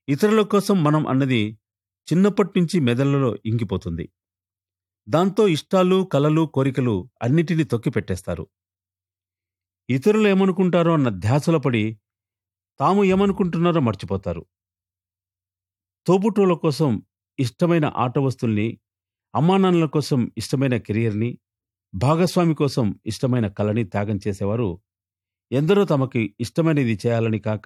ఇతరుల కోసం మనం అన్నది చిన్నప్పటి నుంచి మెదళ్లలో ఇంకిపోతుంది దాంతో ఇష్టాలు కలలు కోరికలు అన్నిటినీ తొక్కి పెట్టేస్తారు ఇతరులు ఏమనుకుంటారో అన్న ధ్యాసలో పడి తాము ఏమనుకుంటున్నారో మర్చిపోతారు తోబుట్టువుల కోసం ఇష్టమైన ఆట వస్తుల్ని అమ్మానాన్నల కోసం ఇష్టమైన కెరియర్ని భాగస్వామి కోసం ఇష్టమైన కళని త్యాగం చేసేవారు ఎందరో తమకి ఇష్టమైనది చేయాలని కాక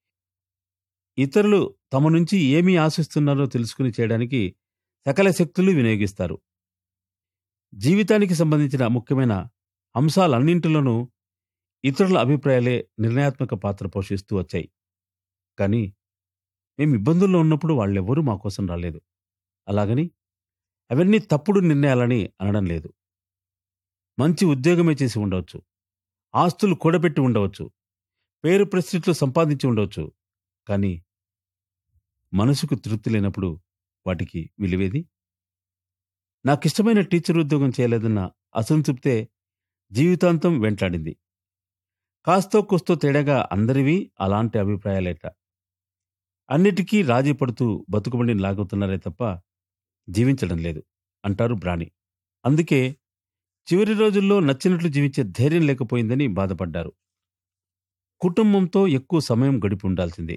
ఇతరులు తమ నుంచి ఏమి ఆశిస్తున్నారో తెలుసుకుని చేయడానికి సకల శక్తులు వినియోగిస్తారు జీవితానికి సంబంధించిన ముఖ్యమైన అంశాలన్నింటిలోనూ ఇతరుల అభిప్రాయాలే నిర్ణయాత్మక పాత్ర పోషిస్తూ వచ్చాయి కానీ మేము ఇబ్బందుల్లో ఉన్నప్పుడు వాళ్ళెవ్వరూ మా కోసం రాలేదు అలాగని అవన్నీ తప్పుడు నిర్ణయాలని అనడం లేదు మంచి ఉద్యోగమే చేసి ఉండవచ్చు ఆస్తులు కూడబెట్టి ఉండవచ్చు పేరు ప్రతిష్టలు సంపాదించి ఉండవచ్చు కానీ మనసుకు తృప్తి లేనప్పుడు వాటికి విలువేది నాకిష్టమైన టీచర్ ఉద్యోగం చేయలేదన్న అసంతృప్తే జీవితాంతం వెంటాడింది కాస్తో కూస్తో తేడాగా అందరివి అలాంటి అభిప్రాయాలేట అన్నిటికీ రాజీ పడుతూ బతుకుబండిని లాగుతున్నారే తప్ప జీవించడం లేదు అంటారు బ్రాణి అందుకే చివరి రోజుల్లో నచ్చినట్లు జీవించే ధైర్యం లేకపోయిందని బాధపడ్డారు కుటుంబంతో ఎక్కువ సమయం గడిపి ఉండాల్సింది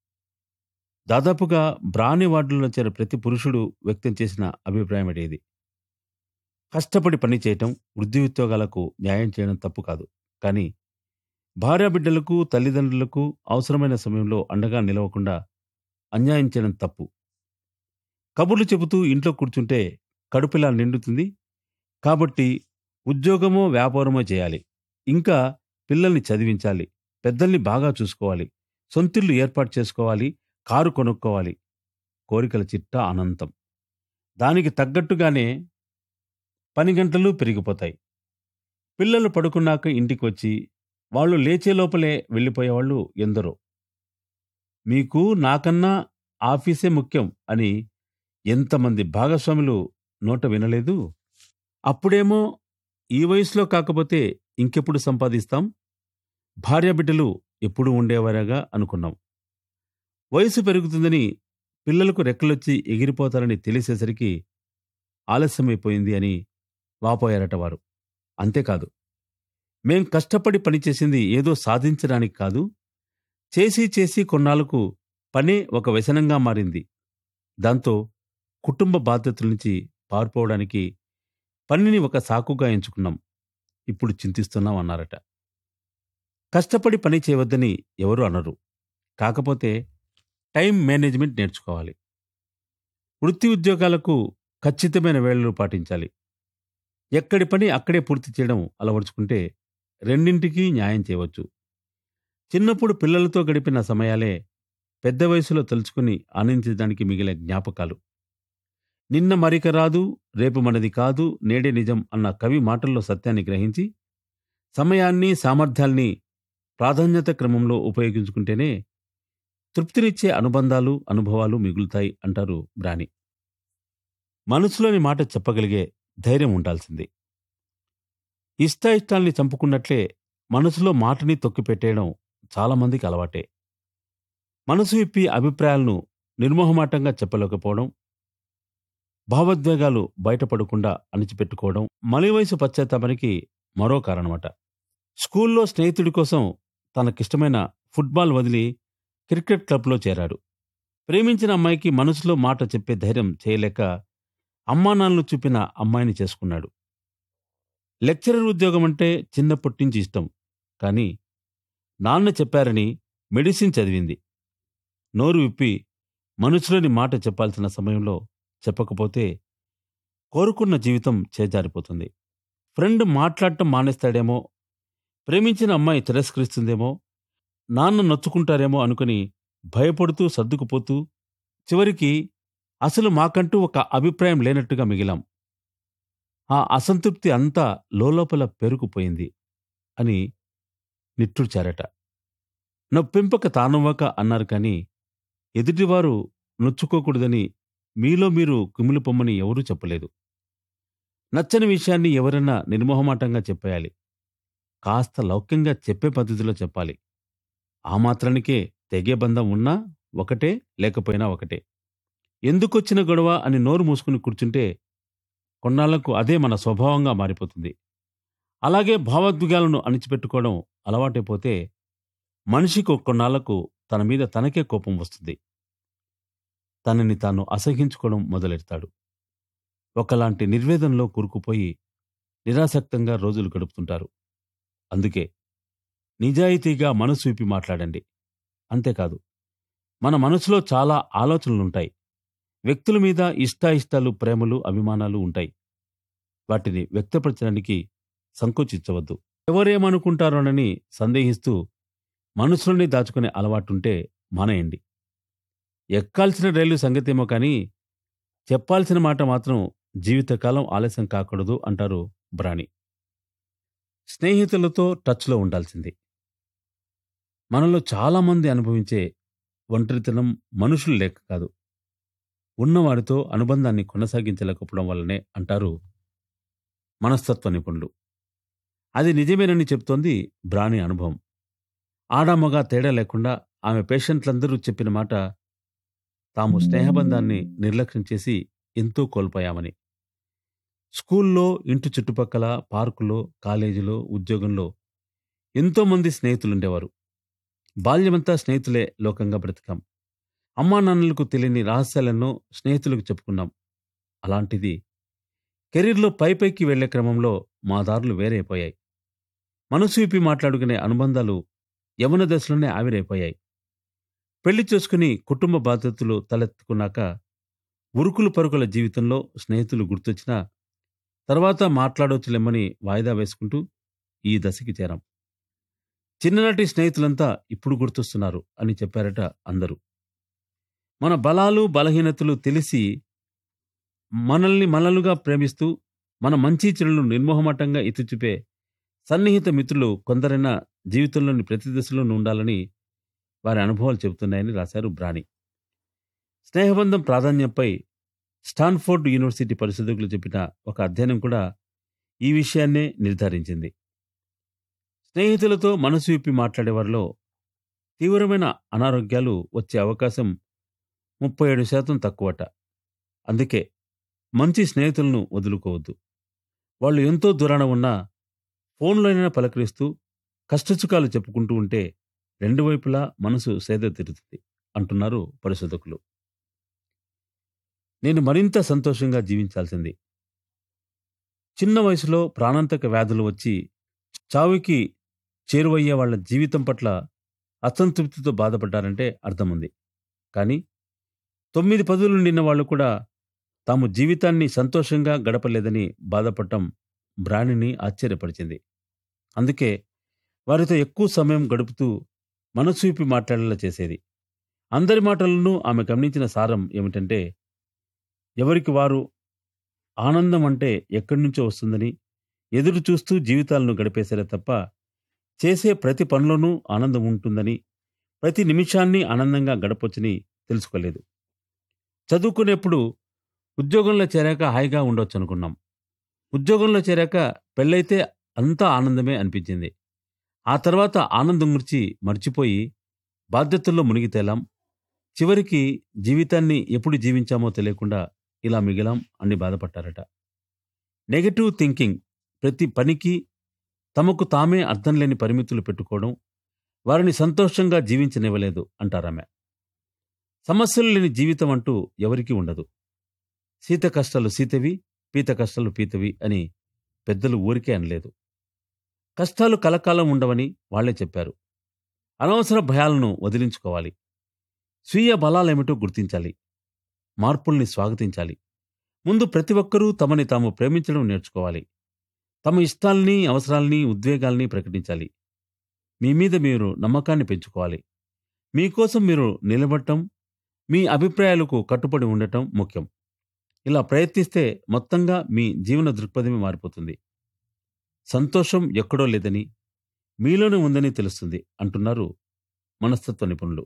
దాదాపుగా బ్రాని వార్డులో చేరిన ప్రతి పురుషుడు వ్యక్తం చేసిన అభిప్రాయం అడేది కష్టపడి పని చేయటం వృద్ధి ఉద్యోగాలకు న్యాయం చేయడం తప్పు కాదు కానీ భార్యాబిడ్డలకు తల్లిదండ్రులకు అవసరమైన సమయంలో అండగా నిలవకుండా అన్యాయం చేయడం తప్పు కబుర్లు చెబుతూ ఇంట్లో కూర్చుంటే కడుపులా నిండుతుంది కాబట్టి ఉద్యోగమో వ్యాపారమో చేయాలి ఇంకా పిల్లల్ని చదివించాలి పెద్దల్ని బాగా చూసుకోవాలి సొంతిల్లు ఏర్పాటు చేసుకోవాలి కారు కొనుక్కోవాలి కోరికల చిట్టా అనంతం దానికి తగ్గట్టుగానే పని గంటలు పెరిగిపోతాయి పిల్లలు పడుకున్నాక ఇంటికి వచ్చి వాళ్ళు లేచే లోపలే వెళ్ళిపోయేవాళ్ళు ఎందరో మీకు నాకన్నా ఆఫీసే ముఖ్యం అని ఎంతమంది భాగస్వాములు నోట వినలేదు అప్పుడేమో ఈ వయసులో కాకపోతే ఇంకెప్పుడు సంపాదిస్తాం భార్యాబిడ్డలు ఎప్పుడు ఉండేవారగా అనుకున్నాం వయసు పెరుగుతుందని పిల్లలకు రెక్కలొచ్చి ఎగిరిపోతారని తెలిసేసరికి ఆలస్యమైపోయింది అని వాపోయారట వారు అంతేకాదు మేం కష్టపడి పనిచేసింది ఏదో సాధించడానికి కాదు చేసి చేసి కొన్నాళ్లకు పనే ఒక వ్యసనంగా మారింది దాంతో కుటుంబ బాధ్యతల నుంచి పారిపోవడానికి పనిని ఒక సాకుగా ఎంచుకున్నాం ఇప్పుడు చింతిస్తున్నాం అన్నారట కష్టపడి పని చేయవద్దని ఎవరు అనరు కాకపోతే టైం మేనేజ్మెంట్ నేర్చుకోవాలి వృత్తి ఉద్యోగాలకు ఖచ్చితమైన వేళలు పాటించాలి ఎక్కడి పని అక్కడే పూర్తి చేయడం అలవరుచుకుంటే రెండింటికి న్యాయం చేయవచ్చు చిన్నప్పుడు పిల్లలతో గడిపిన సమయాలే పెద్ద వయసులో తలుచుకుని ఆనందించడానికి మిగిలే జ్ఞాపకాలు నిన్న మరిక రాదు రేపు మనది కాదు నేడే నిజం అన్న కవి మాటల్లో సత్యాన్ని గ్రహించి సమయాన్ని సామర్థ్యాల్ని ప్రాధాన్యత క్రమంలో ఉపయోగించుకుంటేనే తృప్తినిచ్చే అనుబంధాలు అనుభవాలు మిగులుతాయి అంటారు బ్రాని మనసులోని మాట చెప్పగలిగే ధైర్యం ఉండాల్సింది ఇష్టాయిష్టాల్ని చంపుకున్నట్లే మనసులో మాటని తొక్కిపెట్టేయడం చాలామందికి అలవాటే మనసు విప్పి అభిప్రాయాలను నిర్మోహమాటంగా చెప్పలేకపోవడం భావోద్వేగాలు బయటపడకుండా అణిచిపెట్టుకోవడం మలి వయసు పశ్చాత్తాపానికి మరో కారణమట స్కూల్లో స్నేహితుడి కోసం తనకిష్టమైన ఫుట్బాల్ వదిలి క్రికెట్ క్లబ్లో చేరాడు ప్రేమించిన అమ్మాయికి మనసులో మాట చెప్పే ధైర్యం చేయలేక అమ్మానాన్నలు చూపిన అమ్మాయిని చేసుకున్నాడు లెక్చరర్ ఉద్యోగం అంటే చిన్నప్పటి నుంచి ఇష్టం కానీ నాన్న చెప్పారని మెడిసిన్ చదివింది నోరు విప్పి మనసులోని మాట చెప్పాల్సిన సమయంలో చెప్పకపోతే కోరుకున్న జీవితం చేజారిపోతుంది ఫ్రెండ్ మాట్లాడటం మానేస్తాడేమో ప్రేమించిన అమ్మాయి తిరస్కరిస్తుందేమో నాన్న నొచ్చుకుంటారేమో అనుకుని భయపడుతూ సర్దుకుపోతూ చివరికి అసలు మాకంటూ ఒక అభిప్రాయం లేనట్టుగా మిగిలాం ఆ అసంతృప్తి అంతా లోలోపల పెరుగుపోయింది అని నిట్టూర్చారట నొప్పింపక తానవ్వక అన్నారు కానీ ఎదుటివారు నొచ్చుకోకూడదని మీలో మీరు కుమిలిపొమ్మని ఎవరూ చెప్పలేదు నచ్చని విషయాన్ని ఎవరైనా నిర్మోహమాటంగా చెప్పేయాలి కాస్త లౌక్యంగా చెప్పే పద్ధతిలో చెప్పాలి ఆ మాత్రానికే తెగే బంధం ఉన్నా ఒకటే లేకపోయినా ఒకటే ఎందుకొచ్చిన గొడవ అని నోరు మూసుకుని కూర్చుంటే కొన్నాళ్లకు అదే మన స్వభావంగా మారిపోతుంది అలాగే భావోద్వేగాలను అణిచిపెట్టుకోవడం అలవాటైపోతే మనిషికి కొన్నాళ్లకు తన మీద తనకే కోపం వస్తుంది తనని తాను అసహించుకోవడం మొదలెడతాడు ఒకలాంటి నిర్వేదంలో కూరుకుపోయి నిరాసక్తంగా రోజులు గడుపుతుంటారు అందుకే నిజాయితీగా మనసు విప్పి మాట్లాడండి అంతేకాదు మన మనసులో చాలా ఆలోచనలుంటాయి వ్యక్తుల మీద ఇష్టాయిష్టాలు ప్రేమలు అభిమానాలు ఉంటాయి వాటిని వ్యక్తపరచడానికి సంకోచించవద్దు ఎవరేమనుకుంటారోనని సందేహిస్తూ మనసులోనే దాచుకునే అలవాటుంటే మానేయండి ఎక్కాల్సిన రైలు సంగతేమో కానీ చెప్పాల్సిన మాట మాత్రం జీవితకాలం ఆలస్యం కాకూడదు అంటారు బ్రాణి స్నేహితులతో టచ్లో ఉండాల్సింది మనలో చాలామంది అనుభవించే ఒంటరితనం మనుషులు లేక కాదు ఉన్నవారితో అనుబంధాన్ని కొనసాగించలేకపోవడం వల్లనే అంటారు మనస్తత్వ నిపుణులు అది నిజమేనని చెప్తోంది బ్రాణి అనుభవం ఆడామగా తేడా లేకుండా ఆమె పేషెంట్లందరూ చెప్పిన మాట తాము స్నేహబంధాన్ని నిర్లక్ష్యం చేసి ఎంతో కోల్పోయామని స్కూల్లో ఇంటి చుట్టుపక్కల పార్కులో కాలేజీలో ఉద్యోగంలో ఎంతోమంది స్నేహితులుండేవారు బాల్యమంతా స్నేహితులే లోకంగా బ్రతికాం అమ్మా నాన్నలకు తెలియని రహస్యాలెన్నో స్నేహితులకు చెప్పుకున్నాం అలాంటిది కెరీర్లో పైపైకి వెళ్లే క్రమంలో మా దారులు వేరైపోయాయి మనసు విప్పి మాట్లాడుకునే అనుబంధాలు యవన దశలోనే ఆవిరైపోయాయి పెళ్లి చేసుకుని కుటుంబ బాధ్యతలు తలెత్తుకున్నాక ఉరుకులు పరుకుల జీవితంలో స్నేహితులు గుర్తొచ్చినా తర్వాత మాట్లాడవచ్చులేమని వాయిదా వేసుకుంటూ ఈ దశకి చేరాం చిన్ననాటి స్నేహితులంతా ఇప్పుడు గుర్తొస్తున్నారు అని చెప్పారట అందరూ మన బలాలు బలహీనతలు తెలిసి మనల్ని మనలుగా ప్రేమిస్తూ మన మంచి చెడులను నిర్మోహమాటంగా ఎత్తిచూపే సన్నిహిత మిత్రులు కొందరైనా జీవితంలోని ప్రతి దశలోనూ ఉండాలని వారి అనుభవాలు చెబుతున్నాయని రాశారు బ్రాణి స్నేహబంధం ప్రాధాన్యంపై స్టాన్ఫోర్డ్ యూనివర్సిటీ పరిశోధకులు చెప్పిన ఒక అధ్యయనం కూడా ఈ విషయాన్నే నిర్ధారించింది స్నేహితులతో మనసు విప్పి మాట్లాడేవారిలో తీవ్రమైన అనారోగ్యాలు వచ్చే అవకాశం ముప్పై ఏడు శాతం తక్కువట అందుకే మంచి స్నేహితులను వదులుకోవద్దు వాళ్ళు ఎంతో దూరాన ఉన్నా ఫోన్లోనైనా పలకరిస్తూ కష్టసుఖాలు చెప్పుకుంటూ ఉంటే రెండు వైపులా మనసు సేద తీరుతుంది అంటున్నారు పరిశోధకులు నేను మరింత సంతోషంగా జీవించాల్సింది చిన్న వయసులో ప్రాణాంతక వ్యాధులు వచ్చి చావుకి చేరువయ్యే వాళ్ళ జీవితం పట్ల అసంతృప్తితో బాధపడ్డారంటే అర్థముంది కానీ తొమ్మిది పదులు నిన్న వాళ్ళు కూడా తాము జీవితాన్ని సంతోషంగా గడపలేదని బాధపడటం బ్రాణిని ఆశ్చర్యపరిచింది అందుకే వారితో ఎక్కువ సమయం గడుపుతూ మనసు విప్పి మాట్లాడేలా చేసేది అందరి మాటలను ఆమె గమనించిన సారం ఏమిటంటే ఎవరికి వారు ఆనందం అంటే ఎక్కడి నుంచో వస్తుందని ఎదురు చూస్తూ జీవితాలను గడిపేశారే తప్ప చేసే ప్రతి పనిలోనూ ఆనందం ఉంటుందని ప్రతి నిమిషాన్ని ఆనందంగా గడపొచ్చని తెలుసుకోలేదు చదువుకునేప్పుడు ఉద్యోగంలో చేరాక హాయిగా ఉండొచ్చు అనుకున్నాం ఉద్యోగంలో చేరాక పెళ్ళైతే అంతా ఆనందమే అనిపించింది ఆ తర్వాత ఆనందం గురించి మర్చిపోయి బాధ్యతల్లో మునిగితేలాం చివరికి జీవితాన్ని ఎప్పుడు జీవించామో తెలియకుండా ఇలా మిగిలాం అని బాధపడ్డారట నెగటివ్ థింకింగ్ ప్రతి పనికి తమకు తామే అర్థం లేని పరిమితులు పెట్టుకోవడం వారిని సంతోషంగా జీవించనివ్వలేదు అంటారామె సమస్యలు లేని జీవితం అంటూ ఎవరికీ ఉండదు సీత కష్టాలు సీతవి పీత కష్టాలు పీతవి అని పెద్దలు ఊరికే అనలేదు కష్టాలు కలకాలం ఉండవని వాళ్లే చెప్పారు అనవసర భయాలను వదిలించుకోవాలి స్వీయ బలాలేమిటో గుర్తించాలి మార్పుల్ని స్వాగతించాలి ముందు ప్రతి ఒక్కరూ తమని తాము ప్రేమించడం నేర్చుకోవాలి తమ ఇష్టాల్ని అవసరాల్ని ఉద్వేగాల్ని ప్రకటించాలి మీ మీద మీరు నమ్మకాన్ని పెంచుకోవాలి మీకోసం మీరు నిలబడటం మీ అభిప్రాయాలకు కట్టుబడి ఉండటం ముఖ్యం ఇలా ప్రయత్నిస్తే మొత్తంగా మీ జీవన దృక్పథమే మారిపోతుంది సంతోషం ఎక్కడో లేదని మీలోనే ఉందని తెలుస్తుంది అంటున్నారు మనస్తత్వ నిపుణులు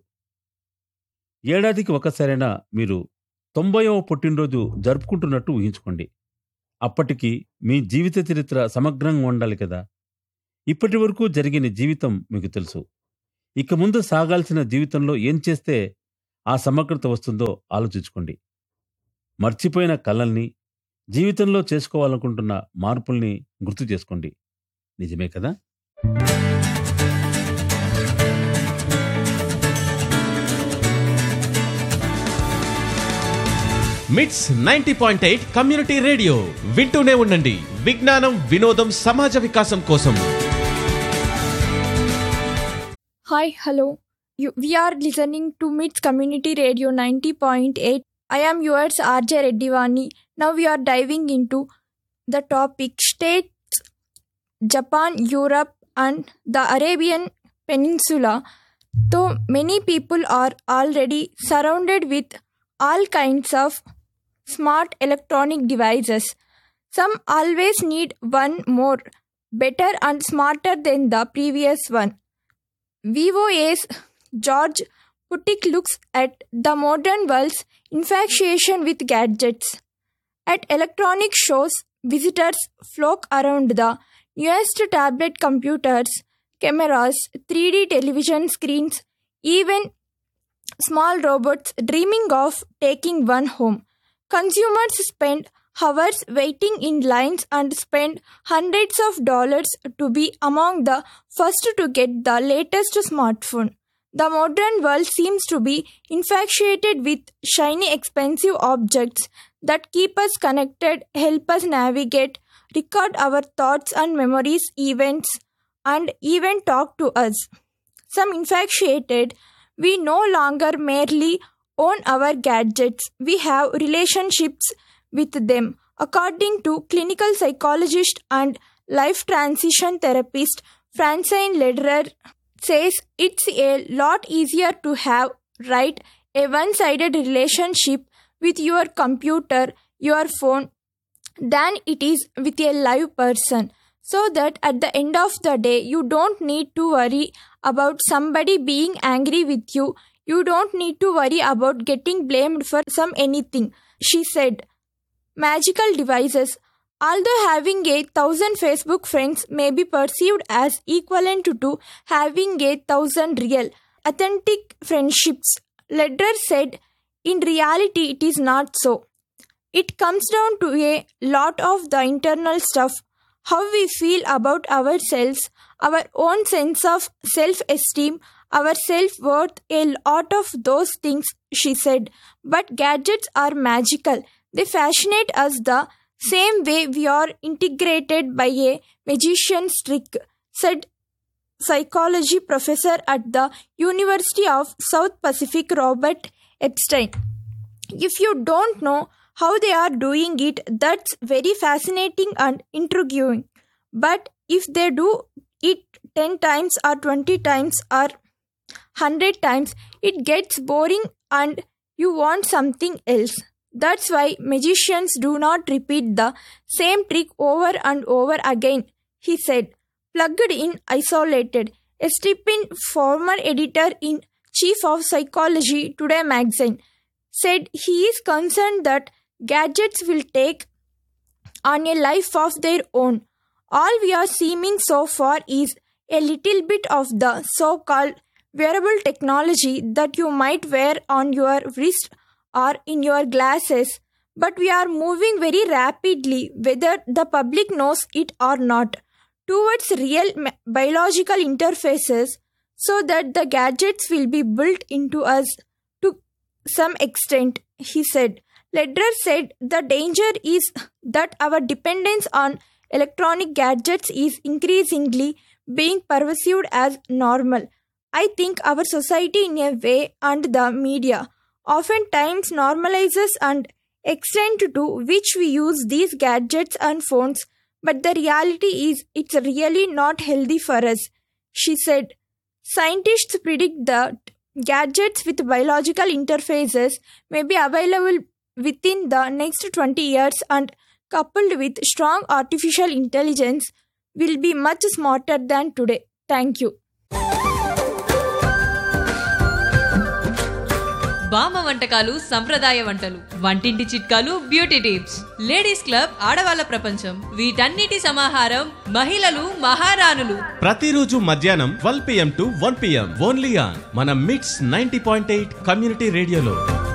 ఏడాదికి ఒకసారైనా మీరు తొంభైవ పుట్టినరోజు జరుపుకుంటున్నట్టు ఊహించుకోండి అప్పటికి మీ జీవిత చరిత్ర సమగ్రంగా ఉండాలి కదా ఇప్పటి వరకు జరిగిన జీవితం మీకు తెలుసు ఇక ముందు సాగాల్సిన జీవితంలో ఏం చేస్తే ఆ సమగ్రత వస్తుందో ఆలోచించుకోండి మర్చిపోయిన కళల్ని జీవితంలో చేసుకోవాలనుకుంటున్న మార్పుల్ని గుర్తు చేసుకోండి నిజమే కదా MITS ninety point eight community radio వింటూనే ఉండండి విజ్ఞానం వినోదం సమాజ వికాసం కోసం Hi, hello. You, we are listening to MITS Community Radio 90.8. I am yours, RJ Reddivani. Now we are diving into the topic states, Japan, Europe, and the Arabian Peninsula. Though many people are already surrounded with all kinds of smart electronic devices, some always need one more, better, and smarter than the previous one. VOA's George Putik looks at the modern world's infatuation with gadgets. At electronic shows, visitors flock around the newest tablet computers, cameras, 3D television screens, even small robots dreaming of taking one home. Consumers spend hours waiting in lines and spend hundreds of dollars to be among the first to get the latest smartphone. The modern world seems to be infatuated with shiny, expensive objects that keep us connected, help us navigate, record our thoughts and memories, events, and even talk to us. Some infatuated, we no longer merely own our gadgets, we have relationships with them. According to clinical psychologist and life transition therapist Francine Lederer says it's a lot easier to have right a one-sided relationship with your computer, your phone than it is with a live person so that at the end of the day you don't need to worry about somebody being angry with you you don't need to worry about getting blamed for some anything she said magical devices although having a thousand facebook friends may be perceived as equivalent to having a thousand real authentic friendships ledger said in reality it is not so it comes down to a lot of the internal stuff how we feel about ourselves, our own sense of self esteem, our self worth, a lot of those things, she said. But gadgets are magical. They fascinate us the same way we are integrated by a magician's trick, said psychology professor at the University of South Pacific, Robert Epstein. If you don't know how they are doing it, that's very fascinating and intriguing. But if they do it 10 times or 20 times or 100 times, it gets boring and you want something else. That's why magicians do not repeat the same trick over and over again, he said. Plugged in, isolated. A Stephen, former editor in chief of Psychology Today magazine, said he is concerned that gadgets will take on a life of their own. All we are seeing so far is a little bit of the so called wearable technology that you might wear on your wrist or in your glasses, but we are moving very rapidly, whether the public knows it or not, towards real ma- biological interfaces so that the gadgets will be built into us to some extent, he said. Ledger said the danger is that our dependence on electronic gadgets is increasingly being perceived as normal. I think our society, in a way, and the media oftentimes normalizes and extent to which we use these gadgets and phones, but the reality is it's really not healthy for us. She said, Scientists predict that gadgets with biological interfaces may be available within the next 20 years and coupled with strong artificial intelligence will be much smarter than today. Thank you. బామ్మ వంటకాలు సంప్రదాయ వంటలు వంటింటి చిట్కాలు beauty tips ladies club ఆడవాళ్ళ ప్రపంచం వీటన్నిటి సమాహారం మహిళలు మహారాణులు ప్రతిరోజు మధ్యాహ్నం twelve PM to one PM only on మన MITS ninety point eight community రేడియోలో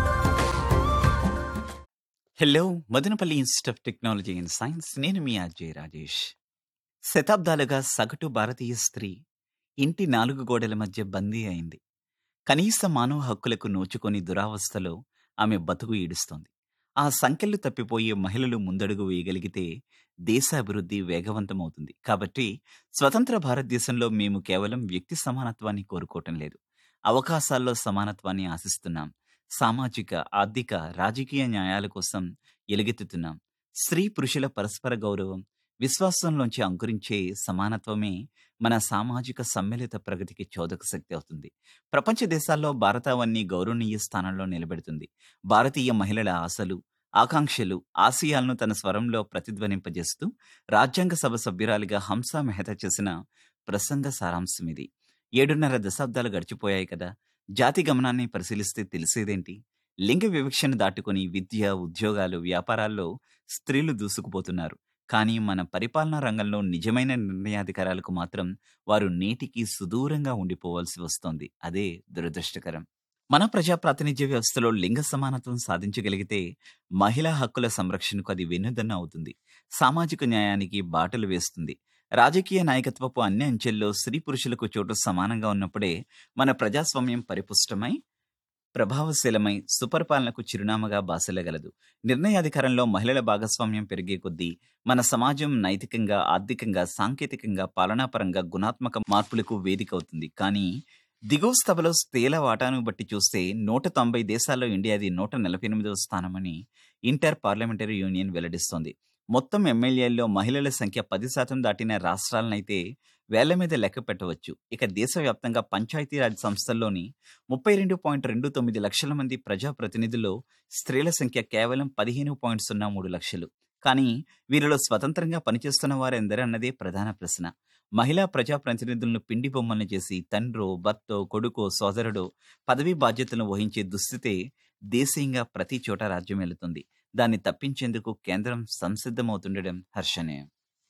hello Madanapalle Institute of Technology and Science నేను మీ అజయ్ రాజేష్ శతాబ్దాలుగా సగటు భారతీయ స్త్రీ ఇంటి నాలుగు గోడల మధ్య బందీ అయింది కనీస మానవ హక్కులకు నోచుకొని దురావస్థలో ఆమె బతుకు ఈడుస్తోంది ఆ సంఖ్యలు తప్పిపోయే మహిళలు ముందడుగు వేయగలిగితే దేశ అభివృద్ధి వేగవంతమవుతుంది కాబట్టి స్వతంత్ర భారతదేశంలో మేము కేవలం వ్యక్తి సమానత్వాన్ని కోరుకోవటం లేదు అవకాశాల్లో సమానత్వాన్ని ఆశిస్తున్నాం సామాజిక ఆర్థిక రాజకీయ న్యాయాల కోసం ఎలుగెత్తుతున్నాం స్త్రీ పురుషుల పరస్పర గౌరవం విశ్వాసంలోంచి అంకురించే సమానత్వమే మన సామాజిక సమ్మిళిత ప్రగతికి చోదక శక్తి అవుతుంది ప్రపంచ దేశాల్లో భారతావన్ని గౌరవనీయ స్థానంలో నిలబెడుతుంది భారతీయ మహిళల ఆశలు ఆకాంక్షలు ఆశయాలను తన స్వరంలో ప్రతిధ్వనింపజేస్తూ రాజ్యాంగ సభ సభ్యురాలిగా హంసా మెహతా చేసిన ప్రసంగ సారాంశం ఇది ఏడున్నర దశాబ్దాలు గడిచిపోయాయి కదా జాతి గమనాన్ని పరిశీలిస్తే తెలిసేదేంటి లింగ వివక్షను దాటుకొని విద్య ఉద్యోగాలు వ్యాపారాల్లో స్త్రీలు దూసుకుపోతున్నారు కానీ మన పరిపాలనా రంగంలో నిజమైన నిర్ణయాధికారాలకు మాత్రం వారు నేటికి సుదూరంగా ఉండిపోవాల్సి వస్తోంది అదే దురదృష్టకరం మన ప్రజా ప్రాతినిధ్య వ్యవస్థలో లింగ సమానత్వం సాధించగలిగితే మహిళా హక్కుల సంరక్షణకు అది వెన్నుదన్న అవుతుంది సామాజిక న్యాయానికి బాటలు వేస్తుంది రాజకీయ నాయకత్వపు అన్ని అంచెల్లో స్త్రీ పురుషులకు చోటు సమానంగా ఉన్నప్పుడే మన ప్రజాస్వామ్యం పరిపుష్టమై ప్రభావశీలమై సుపరిపాలనకు చిరునామాగా బాసలగలదు నిర్ణయాధికారంలో మహిళల భాగస్వామ్యం పెరిగే కొద్దీ మన సమాజం నైతికంగా ఆర్థికంగా సాంకేతికంగా పాలనాపరంగా గుణాత్మక మార్పులకు వేదిక అవుతుంది కానీ దిగువ స్థభలో స్త్రీల వాటాను బట్టి చూస్తే నూట తొంభై దేశాల్లో ఇండియాది నూట నలభై ఎనిమిదవ స్థానమని ఇంటర్ పార్లమెంటరీ యూనియన్ వెల్లడిస్తోంది మొత్తం ఎమ్మెల్యేల్లో మహిళల సంఖ్య పది శాతం దాటిన రాష్ట్రాలనైతే వేళ్ల మీద లెక్క పెట్టవచ్చు ఇక దేశవ్యాప్తంగా పంచాయతీరాజ్ సంస్థల్లోని ముప్పై రెండు పాయింట్ రెండు తొమ్మిది లక్షల మంది ప్రజాప్రతినిధుల్లో స్త్రీల సంఖ్య కేవలం పదిహేను పాయింట్ సున్నా మూడు లక్షలు కానీ వీరిలో స్వతంత్రంగా పనిచేస్తున్న వారెందరన్నదే ప్రధాన ప్రశ్న మహిళా ప్రజాప్రతినిధులను పిండి బొమ్మలను చేసి తండ్రో భర్తో కొడుకో సోదరుడో పదవీ బాధ్యతలను వహించే దుస్థితే దేశీయంగా ప్రతి చోట రాజ్యమేలుతుంది దాన్ని తప్పించేందుకు కేంద్రం సంసిద్ధమవుతుండడం హర్షణీయం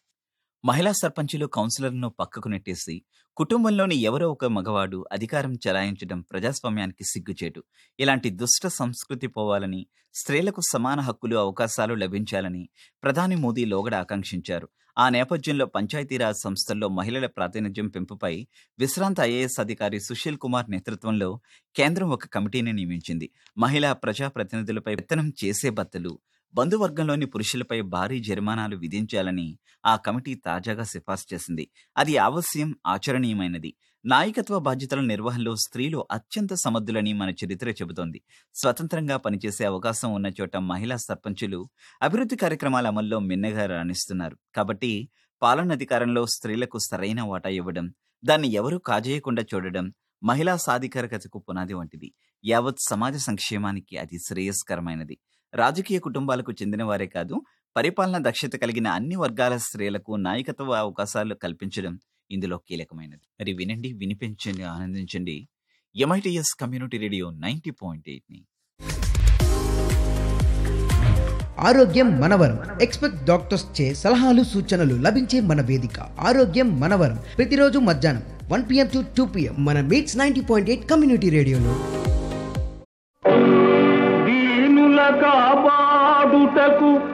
మహిళా సర్పంచులు కౌన్సిలర్ను పక్కకు నెట్టేసి కుటుంబంలోని ఎవరో ఒక మగవాడు అధికారం చెలాయించడం ప్రజాస్వామ్యానికి సిగ్గుచేటు ఇలాంటి దుష్ట సంస్కృతి పోవాలని స్త్రీలకు సమాన హక్కులు అవకాశాలు లభించాలని ప్రధాని మోదీ లోగడ ఆకాంక్షించారు ఆ నేపథ్యంలో పంచాయతీరాజ్ సంస్థల్లో మహిళల ప్రాతినిధ్యం పెంపుపై విశ్రాంత ఐఏఎస్ అధికారి సుశీల్ కుమార్ నేతృత్వంలో కేంద్రం ఒక కమిటీని నియమించింది మహిళా ప్రజాప్రతినిధులపై పెత్తనం చేసే బత్తలు బంధువర్గంలోని పురుషులపై భారీ జరిమానాలు విధించాలని ఆ కమిటీ తాజాగా సిఫార్సు చేసింది అది ఆవశ్యం ఆచరణీయమైనది నాయకత్వ బాధ్యతల నిర్వహణలో స్త్రీలు అత్యంత సమర్థులని మన చరిత్ర చెబుతోంది స్వతంత్రంగా పనిచేసే అవకాశం ఉన్న చోట మహిళా సర్పంచులు అభివృద్ధి కార్యక్రమాల అమల్లో మిన్నగా రాణిస్తున్నారు కాబట్టి పాలనాధికారంలో స్త్రీలకు సరైన వాటా ఇవ్వడం దాన్ని ఎవరూ కాజేయకుండా చూడడం మహిళా సాధికారికతకు పునాది వంటిది యావత్ సమాజ సంక్షేమానికి అది శ్రేయస్కరమైనది రాజకీయ కుటుంబాలకు చెందిన వారే కాదు పరిపాలన దక్షత కలిగిన అన్ని వర్గాల స్త్రీలకు నాయకత్వ అవకాశాలు కల్పించడం ఇందులో కీలకమైనది మరి వినండి వినిపించండి ఆనందించండి MITS community radio ninety point ఎయిట్ని ఆరోగ్యం మనవరం ఎక్స్పెక్ట్ డాక్టర్స్ చే సలహాలు సూచనలు లభించే మన వేదిక ఆరోగ్యం మనవరం ప్రతిరోజు మధ్యాహ్నం one PM to two PM మన MITS ninety point eight community రేడియోలో దీనుల కాపాడుటకు